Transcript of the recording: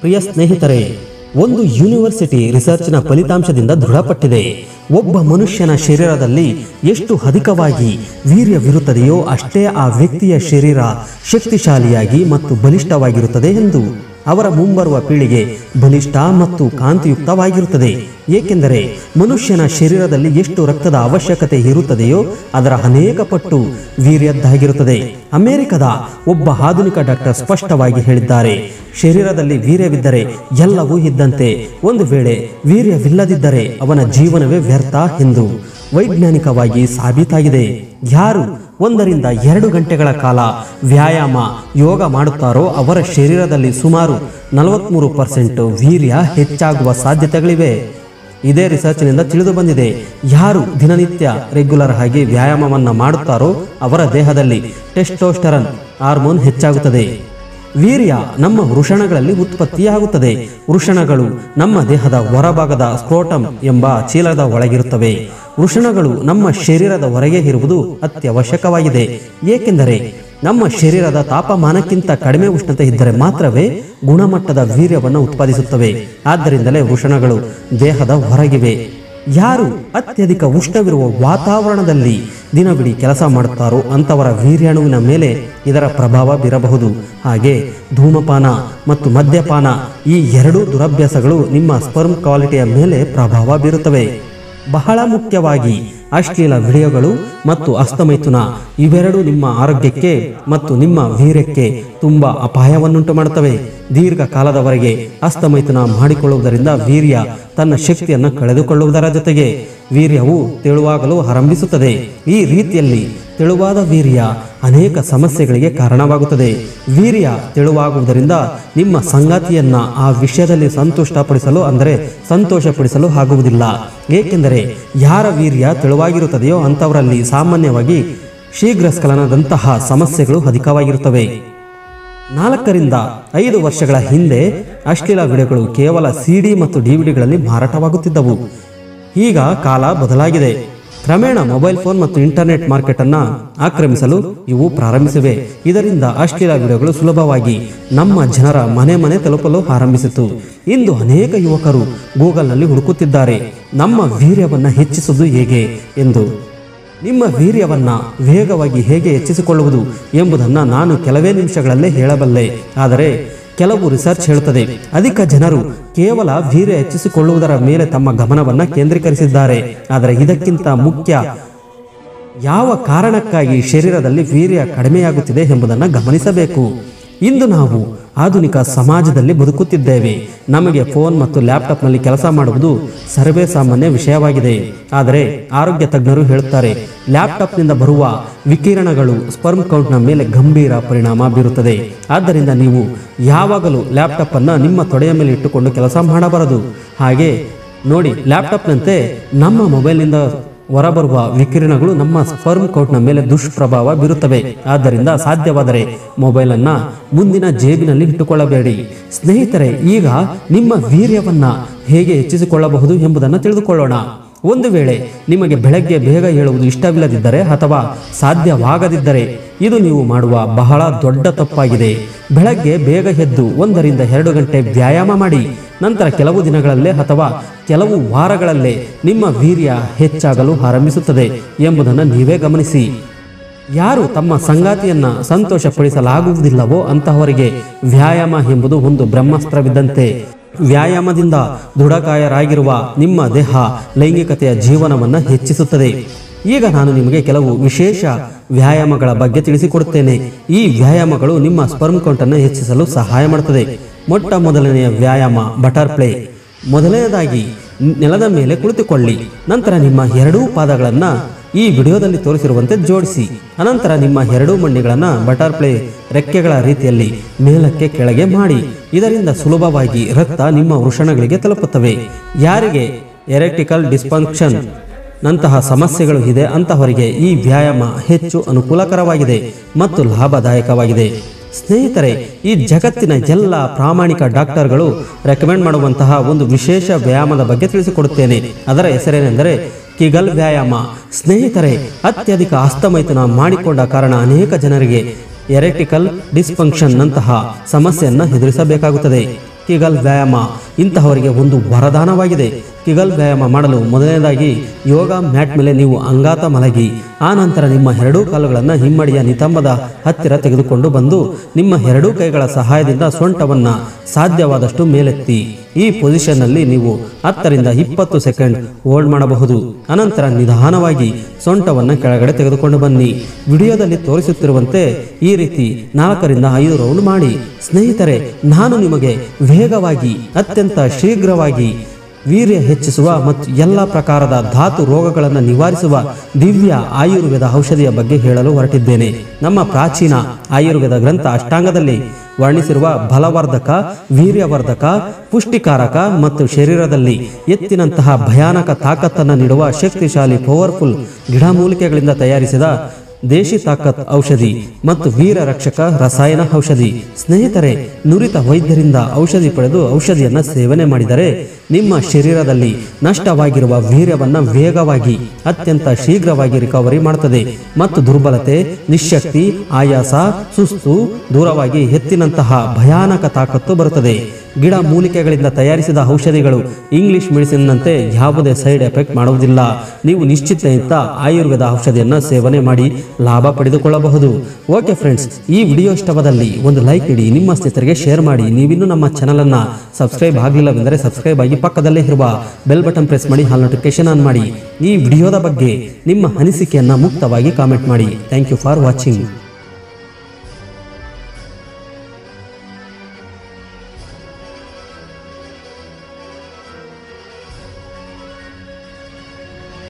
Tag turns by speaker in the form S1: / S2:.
S1: ಪ್ರಿಯ ಸ್ನೇಹಿತರೆ ಒಂದು ಯೂನಿವರ್ಸಿಟಿ ರಿಸರ್ಚ್ನ ಫಲಿತಾಂಶದಿಂದ ದೃಢಪಟ್ಟಿದೆ ಒಬ್ಬ ಮನುಷ್ಯನ ಶರೀರದಲ್ಲಿ ಎಷ್ಟು ಅಧಿಕವಾಗಿ ವೀರ್ಯವಿರುತ್ತದೆಯೋ ಅಷ್ಟೇ ಆ ವ್ಯಕ್ತಿಯ ಶರೀರ ಶಕ್ತಿಶಾಲಿಯಾಗಿ ಮತ್ತು ಬಲಿಷ್ಠವಾಗಿರುತ್ತದೆ ಎಂದು ಅವರ ಮುಂಬರುವ ಪೀಳಿಗೆ ಬಲಿಷ್ಠ ಮತ್ತು ಕಾಂತಿಯುಕ್ತವಾಗಿರುತ್ತದೆ ಏಕೆಂದರೆ ಮನುಷ್ಯನ ಶರೀರದಲ್ಲಿ ಎಷ್ಟು ರಕ್ತದ ಅವಶ್ಯಕತೆ ಇರುತ್ತದೆಯೋ ಅದರ ಅನೇಕ ಪಟ್ಟು ವೀರ್ಯದ್ದಾಗಿರುತ್ತದೆ ಅಮೆರಿಕದ ಒಬ್ಬ ಆಧುನಿಕ ಡಾಕ್ಟರ್ ಸ್ಪಷ್ಟವಾಗಿ ಹೇಳಿದ್ದಾರೆ ಶರೀರದಲ್ಲಿ ವೀರ್ಯವಿದ್ದರೆ ಎಲ್ಲವೂ ಇದ್ದಂತೆ ಒಂದು ವೇಳೆ ವೀರ್ಯವಿಲ್ಲದಿದ್ದರೆ ಅವನ ಜೀವನವೇ ವ್ಯರ್ಥ ಎಂದು ವೈಜ್ಞಾನಿಕವಾಗಿ ಸಾಬೀತಾಗಿದೆ ಯಾರು ಒಂದರಿಂದ ಎರಡು ಗಂಟೆಗಳ ಕಾಲ ವ್ಯಾಯಾಮ ಯೋಗ ಮಾಡುತ್ತಾರೋ ಅವರ ಶರೀರದಲ್ಲಿ ಸುಮಾರು ನಲವತ್ತ್ಮೂರು ಪರ್ಸೆಂಟ್ ವೀರ್ಯ ಹೆಚ್ಚಾಗುವ ಸಾಧ್ಯತೆಗಳಿವೆ ಇದೇ ರಿಸರ್ಚ್ನಿಂದ ತಿಳಿದು ಬಂದಿದೆ ಯಾರು ದಿನನಿತ್ಯ ರೆಗ್ಯುಲರ್ ಆಗಿ ವ್ಯಾಯಾಮವನ್ನು ಮಾಡುತ್ತಾರೋ ಅವರ ದೇಹದಲ್ಲಿ ಟೆಸ್ಟೋಸ್ಟರನ್ ಹಾರ್ಮೋನ್ ಹೆಚ್ಚಾಗುತ್ತದೆ ವೀರ್ಯ ನಮ್ಮ ವೃಷಣಗಳಲ್ಲಿ ಉತ್ಪತ್ತಿಯಾಗುತ್ತದೆ ವೃಷಣಗಳು ನಮ್ಮ ದೇಹದ ಹೊರಭಾಗದ ಸ್ಕ್ರೋಟಮ್ ಎಂಬ ಚೀಲದ ಒಳಗಿರುತ್ತವೆ ವೃಷಣಗಳು ನಮ್ಮ ಶರೀರದ ಹೊರಗೆ ಇರುವುದು ಅತ್ಯವಶ್ಯಕವಾಗಿದೆ ಏಕೆಂದರೆ ನಮ್ಮ ಶರೀರದ ತಾಪಮಾನಕ್ಕಿಂತ ಕಡಿಮೆ ಉಷ್ಣತೆ ಇದ್ದರೆ ಮಾತ್ರವೇ ಗುಣಮಟ್ಟದ ವೀರ್ಯವನ್ನು ಉತ್ಪಾದಿಸುತ್ತವೆ ಆದ್ದರಿಂದಲೇ ವೃಷಣಗಳು ದೇಹದ ಹೊರಗಿವೆ ಯಾರು ಅತ್ಯಧಿಕ ಉಷ್ಣವಿರುವ ವಾತಾವರಣದಲ್ಲಿ ದಿನವಿಡೀ ಕೆಲಸ ಮಾಡುತ್ತಾರೋ ಅಂಥವರ ವೀರ್ಯಾಣುವಿನ ಮೇಲೆ ಇದರ ಪ್ರಭಾವ ಬೀರಬಹುದು ಹಾಗೆ ಧೂಮಪಾನ ಮತ್ತು ಮದ್ಯಪಾನ ಈ ಎರಡೂ ದುರಭ್ಯಾಸಗಳು ನಿಮ್ಮ ಸ್ಪರ್ಮ್ ಕ್ವಾಲಿಟಿಯ ಮೇಲೆ ಪ್ರಭಾವ ಬೀರುತ್ತವೆ ಬಹಳ ಮುಖ್ಯವಾಗಿ ಅಶ್ಲೀಲ ವಿಡಿಯೋಗಳು ಮತ್ತು ಹಸ್ತಮೈಥುನ ಇವೆರಡೂ ನಿಮ್ಮ ಆರೋಗ್ಯಕ್ಕೆ ಮತ್ತು ನಿಮ್ಮ ವೀರ್ಯಕ್ಕೆ ತುಂಬ ಅಪಾಯವನ್ನುಂಟು ಮಾಡುತ್ತವೆ ದೀರ್ಘಕಾಲದವರೆಗೆ ಹಸ್ತಮೈಥುನ ಮಾಡಿಕೊಳ್ಳುವುದರಿಂದ ವೀರ್ಯ ತನ್ನ ಶಕ್ತಿಯನ್ನು ಕಳೆದುಕೊಳ್ಳುವುದರ ಜೊತೆಗೆ ವೀರ್ಯವು ತೆಳುವಾಗಲು ಆರಂಭಿಸುತ್ತದೆ ಈ ರೀತಿಯಲ್ಲಿ ತೆಳುವಾದ ವೀರ್ಯ ಅನೇಕ ಸಮಸ್ಯೆಗಳಿಗೆ ಕಾರಣವಾಗುತ್ತದೆ ವೀರ್ಯ ತೆಳುವಾಗುವುದರಿಂದ ನಿಮ್ಮ ಸಂಗಾತಿಯನ್ನ ಆ ವಿಷಯದಲ್ಲಿ ಸಂತುಷ್ಟಪಡಿಸಲು ಅಂದರೆ ಸಂತೋಷಪಡಿಸಲು ಆಗುವುದಿಲ್ಲ ಏಕೆಂದರೆ ಯಾರ ವೀರ್ಯ ತೆಳುವಾಗಿರುತ್ತದೆಯೋ ಅಂಥವರಲ್ಲಿ ಸಾಮಾನ್ಯವಾಗಿ ಶೀಘ್ರ ಸ್ಖಲನದಂತಹ ಸಮಸ್ಯೆಗಳು ಅಧಿಕವಾಗಿರುತ್ತವೆ ನಾಲ್ಕರಿಂದ ಐದು ವರ್ಷಗಳ ಹಿಂದೆ ಅಶ್ಲೀಲ ವಿಡಿಯೋಗಳು ಕೇವಲ ಸಿಡಿ ಮತ್ತು ಡಿವಿಡಿಗಳಲ್ಲಿ ಮಾರಾಟವಾಗುತ್ತಿದ್ದವು ಈಗ ಕಾಲ ಬದಲಾಗಿದೆ ಕ್ರಮೇಣ ಮೊಬೈಲ್ ಫೋನ್ ಮತ್ತು ಇಂಟರ್ನೆಟ್ ಮಾರ್ಕೆಟ್ ಅನ್ನ ಆಕ್ರಮಿಸಲು ಇವು ಪ್ರಾರಂಭಿಸಿವೆ ಇದರಿಂದ ಅಶ್ಲೀಲ ವಿಡಿಯೋಗಳು ಸುಲಭವಾಗಿ ನಮ್ಮ ಜನರ ಮನೆ ಮನೆ ತಲುಪಲು ಆರಂಭಿಸಿತು ಇಂದು ಅನೇಕ ಯುವಕರು ಗೂಗಲ್ನಲ್ಲಿ ಹುಡುಕುತ್ತಿದ್ದಾರೆ ನಮ್ಮ ವೀರ್ಯವನ್ನು ಹೆಚ್ಚಿಸುವುದು ಹೇಗೆ ಎಂದು ನಿಮ್ಮ ವೀರ್ಯವನ್ನ ವೇಗವಾಗಿ ಹೇಗೆ ಹೆಚ್ಚಿಸಿಕೊಳ್ಳುವುದು ಎಂಬುದನ್ನು ನಾನು ಕೆಲವೇ ನಿಮಿಷಗಳಲ್ಲೇ ಹೇಳಬಲ್ಲೆ ಆದರೆ ಕೆಲವು ರಿಸರ್ಚ್ ಹೇಳುತ್ತದೆ ಅಧಿಕ ಜನರು ಕೇವಲ ವೀರ್ಯ ಹೆಚ್ಚಿಸಿಕೊಳ್ಳುವುದರ ಮೇಲೆ ತಮ್ಮ ಗಮನವನ್ನು ಕೇಂದ್ರೀಕರಿಸಿದ್ದಾರೆ ಆದರೆ ಇದಕ್ಕಿಂತ ಮುಖ್ಯ ಯಾವ ಕಾರಣಕ್ಕಾಗಿ ಶರೀರದಲ್ಲಿ ವೀರ್ಯ ಕಡಿಮೆಯಾಗುತ್ತಿದೆ ಎಂಬುದನ್ನು ಗಮನಿಸಬೇಕು ಇಂದು ನಾವು ಆಧುನಿಕ ಸಮಾಜದಲ್ಲಿ ಬದುಕುತ್ತಿದ್ದೇವೆ ನಮಗೆ ಫೋನ್ ಮತ್ತು ಲ್ಯಾಪ್ಟಾಪ್ನಲ್ಲಿ ಕೆಲಸ ಮಾಡುವುದು ಸರ್ವೇ ಸಾಮಾನ್ಯ ವಿಷಯವಾಗಿದೆ ಆದರೆ ಆರೋಗ್ಯ ತಜ್ಞರು ಹೇಳುತ್ತಾರೆ ಲ್ಯಾಪ್ಟಾಪ್ನಿಂದ ಬರುವ ವಿಕಿರಣಗಳು ಸ್ಪರ್ಮ್ ಕೌಂಟ್ನ ಮೇಲೆ ಗಂಭೀರ ಪರಿಣಾಮ ಬೀರುತ್ತದೆ ಆದ್ದರಿಂದ ನೀವು ಯಾವಾಗಲೂ ಲ್ಯಾಪ್ಟಾಪ್ ಅನ್ನು ನಿಮ್ಮ ತೊಡೆಯ ಮೇಲೆ ಇಟ್ಟುಕೊಂಡು ಕೆಲಸ ಮಾಡಬಾರದು ಹಾಗೆ ನೋಡಿ ಲ್ಯಾಪ್ಟಾಪ್ನಂತೆ ನಮ್ಮ ಮೊಬೈಲ್ನಿಂದ ಹೊರಬರುವ ವಿಕಿರಣಗಳು ನಮ್ಮ ಸ್ಪರ್ಮ್ ಕೌಟ್ನ ಮೇಲೆ ದುಷ್ಪ್ರಭಾವ ಬೀರುತ್ತವೆ ಆದ್ದರಿಂದ ಸಾಧ್ಯವಾದರೆ ಮೊಬೈಲ್ ಅನ್ನ ಮುಂದಿನ ಜೇಬಿನಲ್ಲಿ ಇಟ್ಟುಕೊಳ್ಳಬೇಡಿ ಸ್ನೇಹಿತರೆ ಈಗ ನಿಮ್ಮ ವೀರ್ಯವನ್ನ ಹೇಗೆ ಹೆಚ್ಚಿಸಿಕೊಳ್ಳಬಹುದು ಎಂಬುದನ್ನು ತಿಳಿದುಕೊಳ್ಳೋಣ ಒಂದು ವೇಳೆ ನಿಮಗೆ ಬೆಳಗ್ಗೆ ಬೇಗ ಹೇಳುವುದು ಇಷ್ಟವಿಲ್ಲದಿದ್ದರೆ ಅಥವಾ ಸಾಧ್ಯವಾಗದಿದ್ದರೆ ಇದು ನೀವು ಮಾಡುವ ಬಹಳ ದೊಡ್ಡ ತಪ್ಪಾಗಿದೆ ಬೆಳಗ್ಗೆ ಬೇಗ ಎದ್ದು ಒಂದರಿಂದ ಎರಡು ಗಂಟೆ ವ್ಯಾಯಾಮ ಮಾಡಿ ನಂತರ ಕೆಲವು ದಿನಗಳಲ್ಲೇ ಅಥವಾ ಕೆಲವು ವಾರಗಳಲ್ಲೇ ನಿಮ್ಮ ವೀರ್ಯ ಹೆಚ್ಚಾಗಲು ಆರಂಭಿಸುತ್ತದೆ ಎಂಬುದನ್ನು ನೀವೇ ಗಮನಿಸಿ ಯಾರು ತಮ್ಮ ಸಂಗಾತಿಯನ್ನ ಸಂತೋಷಪಡಿಸಲಾಗುವುದಿಲ್ಲವೋ ಅಂತಹವರಿಗೆ ವ್ಯಾಯಾಮ ಎಂಬುದು ಒಂದು ಬ್ರಹ್ಮಾಸ್ತ್ರವಿದ್ದಂತೆ ವ್ಯಾಯಾಮದಿಂದ ದೃಢಕಾಯರಾಗಿರುವ ನಿಮ್ಮ ದೇಹ ಲೈಂಗಿಕತೆಯ ಜೀವನವನ್ನು ಹೆಚ್ಚಿಸುತ್ತದೆ ಈಗ ನಾನು ನಿಮಗೆ ಕೆಲವು ವಿಶೇಷ ವ್ಯಾಯಾಮಗಳ ಬಗ್ಗೆ ತಿಳಿಸಿಕೊಡುತ್ತೇನೆ ಈ ವ್ಯಾಯಾಮಗಳು ನಿಮ್ಮ ಸ್ಪರ್ಮ್ ಕೌಂಟನ್ನು ಹೆಚ್ಚಿಸಲು ಸಹಾಯ ಮಾಡುತ್ತದೆ ಮೊಟ್ಟ ಮೊದಲನೆಯ ವ್ಯಾಯಾಮ ಬಟರ್ ಪ್ಲೇ ಮೊದಲನೇದಾಗಿ ನೆಲದ ಮೇಲೆ ಕುಳಿತುಕೊಳ್ಳಿ ನಂತರ ನಿಮ್ಮ ಎರಡೂ ಪಾದಗಳನ್ನು ಈ ವಿಡಿಯೋದಲ್ಲಿ ತೋರಿಸಿರುವಂತೆ ಜೋಡಿಸಿ ಅನಂತರ ನಿಮ್ಮ ಎರಡೂ ಮಂಡಿಗಳನ್ನು ಬಟರ್ ಪ್ಲೇ ರೆಕ್ಕೆಗಳ ರೀತಿಯಲ್ಲಿ ಮೇಲಕ್ಕೆ ಕೆಳಗೆ ಮಾಡಿ ಇದರಿಂದ ಸುಲಭವಾಗಿ ರಕ್ತ ನಿಮ್ಮ ವೃಷಣಗಳಿಗೆ ತಲುಪುತ್ತವೆ ಯಾರಿಗೆ ಎರೆಕ್ಟಿಕಲ್ ಡಿಸ್ಫಂಕ್ಷನ್ ನಂತಹ ಸಮಸ್ಯೆಗಳು ಇದೆ ಅಂತಹವರಿಗೆ ಈ ವ್ಯಾಯಾಮ ಹೆಚ್ಚು ಅನುಕೂಲಕರವಾಗಿದೆ ಮತ್ತು ಲಾಭದಾಯಕವಾಗಿದೆ ಸ್ನೇಹಿತರೆ ಈ ಜಗತ್ತಿನ ಎಲ್ಲ ಪ್ರಾಮಾಣಿಕ ಡಾಕ್ಟರ್ಗಳು ರೆಕಮೆಂಡ್ ಮಾಡುವಂತಹ ಒಂದು ವಿಶೇಷ ವ್ಯಾಯಾಮದ ಬಗ್ಗೆ ತಿಳಿಸಿಕೊಡುತ್ತೇನೆ ಅದರ ಹೆಸರೇನೆಂದರೆ ಕಿಗಲ್ ವ್ಯಾಯಾಮ ಸ್ನೇಹಿತರೆ ಅತ್ಯಧಿಕ ಹಸ್ತಮೈಥುನ ಮಾಡಿಕೊಂಡ ಕಾರಣ ಅನೇಕ ಜನರಿಗೆ ಎರೆಟಿಕಲ್ ಡಿಸ್ಫಂಕ್ಷನ್ ನಂತಹ ಸಮಸ್ಯೆಯನ್ನು ಎದುರಿಸಬೇಕಾಗುತ್ತದೆ ಕಿಗಲ್ ವ್ಯಾಯಾಮ ಇಂತಹವರಿಗೆ ಒಂದು ವರದಾನವಾಗಿದೆ ಕಿಗಲ್ ವ್ಯಾಯಾಮ ಮಾಡಲು ಮೊದಲನೇದಾಗಿ ಯೋಗ ಮ್ಯಾಟ್ ಮೇಲೆ ನೀವು ಅಂಗಾತ ಮಲಗಿ ಆ ನಂತರ ನಿಮ್ಮ ಎರಡೂ ಕಾಲುಗಳನ್ನು ಹಿಮ್ಮಡಿಯ ನಿತಂಬದ ಹತ್ತಿರ ತೆಗೆದುಕೊಂಡು ಬಂದು ನಿಮ್ಮ ಎರಡೂ ಕೈಗಳ ಸಹಾಯದಿಂದ ಸೊಂಟವನ್ನ ಸಾಧ್ಯವಾದಷ್ಟು ಮೇಲೆತ್ತಿ ಈ ಪೊಸಿಷನ್ನಲ್ಲಿ ನೀವು ಹತ್ತರಿಂದ ಇಪ್ಪತ್ತು ಸೆಕೆಂಡ್ ಹೋಲ್ಡ್ ಮಾಡಬಹುದು ಅನಂತರ ನಿಧಾನವಾಗಿ ಸೊಂಟವನ್ನು ಕೆಳಗಡೆ ತೆಗೆದುಕೊಂಡು ಬನ್ನಿ ವಿಡಿಯೋದಲ್ಲಿ ತೋರಿಸುತ್ತಿರುವಂತೆ ಈ ರೀತಿ ನಾಲ್ಕರಿಂದ ಐದು ರೌಂಡ್ ಮಾಡಿ ಸ್ನೇಹಿತರೆ ನಾನು ನಿಮಗೆ ವೇಗವಾಗಿ ಅತ್ಯಂತ ಶೀಘ್ರವಾಗಿ ವೀರ್ಯ ಹೆಚ್ಚಿಸುವ ಮತ್ತು ಎಲ್ಲ ಪ್ರಕಾರದ ಧಾತು ರೋಗಗಳನ್ನು ನಿವಾರಿಸುವ ದಿವ್ಯ ಆಯುರ್ವೇದ ಔಷಧಿಯ ಬಗ್ಗೆ ಹೇಳಲು ಹೊರಟಿದ್ದೇನೆ ನಮ್ಮ ಪ್ರಾಚೀನ ಆಯುರ್ವೇದ ಗ್ರಂಥ ಅಷ್ಟಾಂಗದಲ್ಲಿ ವರ್ಣಿಸಿರುವ ಬಲವರ್ಧಕ ವೀರ್ಯವರ್ಧಕ ಪುಷ್ಟಿಕಾರಕ ಮತ್ತು ಶರೀರದಲ್ಲಿ ಎತ್ತಿನಂತಹ ಭಯಾನಕ ತಾಕತ್ತನ್ನು ನೀಡುವ ಶಕ್ತಿಶಾಲಿ ಪವರ್ಫುಲ್ ಗಿಡಮೂಲಿಕೆಗಳಿಂದ ತಯಾರಿಸಿದ ದೇಶಿ ತಾಕತ್ ಔಷಧಿ ಮತ್ತು ವೀರ ರಕ್ಷಕ ರಸಾಯನ ಔಷಧಿ ಸ್ನೇಹಿತರೆ ನುರಿತ ವೈದ್ಯರಿಂದ ಔಷಧಿ ಪಡೆದು ಔಷಧಿಯನ್ನ ಸೇವನೆ ಮಾಡಿದರೆ ನಿಮ್ಮ ಶರೀರದಲ್ಲಿ ನಷ್ಟವಾಗಿರುವ ವೀರ್ಯವನ್ನ ವೇಗವಾಗಿ ಅತ್ಯಂತ ಶೀಘ್ರವಾಗಿ ರಿಕವರಿ ಮಾಡುತ್ತದೆ ಮತ್ತು ದುರ್ಬಲತೆ ನಿಶಕ್ತಿ ಆಯಾಸ ಸುಸ್ತು ದೂರವಾಗಿ ಎತ್ತಿನಂತಹ ಭಯಾನಕ ತಾಕತ್ತು ಬರುತ್ತದೆ ಗಿಡ ಮೂಲಿಕೆಗಳಿಂದ ತಯಾರಿಸಿದ ಔಷಧಿಗಳು ಇಂಗ್ಲಿಷ್ ಮೆಡಿಸಿನ್ನಂತೆ ಯಾವುದೇ ಸೈಡ್ ಎಫೆಕ್ಟ್ ಮಾಡುವುದಿಲ್ಲ ನೀವು ನಿಶ್ಚಿತೆಯಿಂದ ಆಯುರ್ವೇದ ಔಷಧಿಯನ್ನು ಸೇವನೆ ಮಾಡಿ ಲಾಭ ಪಡೆದುಕೊಳ್ಳಬಹುದು ಓಕೆ ಫ್ರೆಂಡ್ಸ್ ಈ ವಿಡಿಯೋ ಇಷ್ಟವಾದಲ್ಲಿ ಒಂದು ಲೈಕ್ ಇಡಿ ನಿಮ್ಮ ಸ್ನೇಹಿತರಿಗೆ ಶೇರ್ ಮಾಡಿ ನೀವಿನ್ನೂ ನಮ್ಮ ಚಾನಲ್ ಅನ್ನ ಸಬ್ಸ್ಕ್ರೈಬ್ ಆಗಲಿಲ್ಲವೆಂದರೆ ಸಬ್ಸ್ಕ್ರೈಬ್ ಆಗಿ ಪಕ್ಕದಲ್ಲೇ ಇರುವ ಬೆಲ್ ಬಟನ್ ಪ್ರೆಸ್ ಮಾಡಿ ಹಾಲ್ ನೋಟಿಫಿಕೇಶನ್ ಆನ್ ಮಾಡಿ ಈ ವಿಡಿಯೋದ ಬಗ್ಗೆ ನಿಮ್ಮ ಅನಿಸಿಕೆಯನ್ನ ಮುಕ್ತವಾಗಿ ಕಾಮೆಂಟ್ ಮಾಡಿ ಥ್ಯಾಂಕ್ ಯು ಫಾರ್ ವಾಚಿಂಗ್